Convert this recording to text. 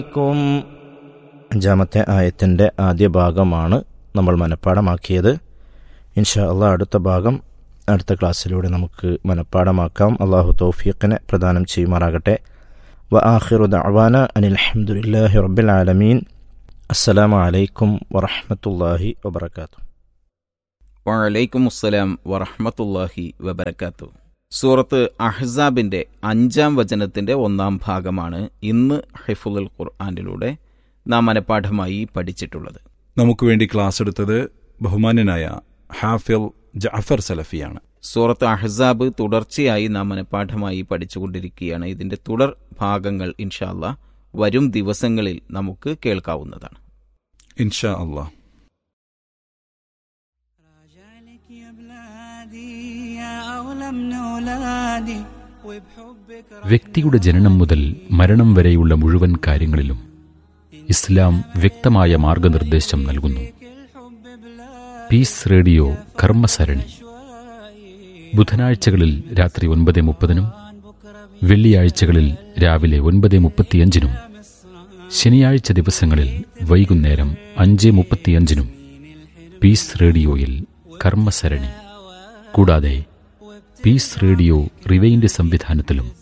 ക്കും അഞ്ചാമത്തെ ആയത്തിൻ്റെ ആദ്യ ഭാഗമാണ് നമ്മൾ മനഃപ്പാടമാക്കിയത് ഇൻഷാ അള്ളാഹ് അടുത്ത ഭാഗം അടുത്ത ക്ലാസ്സിലൂടെ നമുക്ക് മനഃപ്പാടമാക്കാം അള്ളാഹു തൗഫീഖിനെ പ്രദാനം ചെയ്യുമാറാകട്ടെ വ ആഖിറു ദഅവാന അനിൽ അൽഹംദുലില്ലാഹി റബ്ബിൽ ആലമീൻ അസ്സലാമു അലൈക്കും വറഹ്മത്തുള്ളാഹി വബറകാതുഹു വലൈക്കും അസ്സലാം വറഹമത്തല്ലാഹി വബർക്കാത്തു സൂറത്ത് അഹ്സാബിന്റെ അഞ്ചാം വചനത്തിന്റെ ഒന്നാം ഭാഗമാണ് ഇന്ന് ഹിഫുൽ ഖുർആാനിലൂടെ നാം മനഃപ്പാഠമായി പഠിച്ചിട്ടുള്ളത് നമുക്ക് വേണ്ടി ക്ലാസ് എടുത്തത് ബഹുമാന്യനായ ഹാഫിൽ ജാഫർ സലഫിയാണ് സൂറത്ത് അഹ്സാബ് തുടർച്ചയായി നാം മനഃപ്പാഠമായി പഠിച്ചുകൊണ്ടിരിക്കുകയാണ് ഇതിന്റെ തുടർ ഭാഗങ്ങൾ ഇൻഷാല്ല വരും ദിവസങ്ങളിൽ നമുക്ക് കേൾക്കാവുന്നതാണ് ഇൻഷാ അള്ളാഹ് راجعلك يا بلادي يا أغلى من أولادي وبحبك വ്യക്തിയുടെ ജനനം മുതൽ മരണം വരെയുള്ള മുഴുവൻ കാര്യങ്ങളിലും ഇസ്ലാം വ്യക്തമായ മാർഗനിർദ്ദേശം നൽകുന്നു الحب بلا പീസ് റേഡിയോ കർമ്മസരണി ബുധനാഴ്ചകളിൽ രാത്രി ഒൻപത് മുപ്പതിനും വെള്ളിയാഴ്ചകളിൽ രാവിലെ ഒൻപത് മുപ്പത്തിയഞ്ചിനും ശനിയാഴ്ച ദിവസങ്ങളിൽ വൈകുന്നേരം അഞ്ച് മുപ്പത്തിയഞ്ചിനും പീസ് റേഡിയോയിൽ കർമ്മസരണി കൂടാതെ പീസ് റേഡിയോ റിവൈൻഡ് സംവിധാനത്തിലും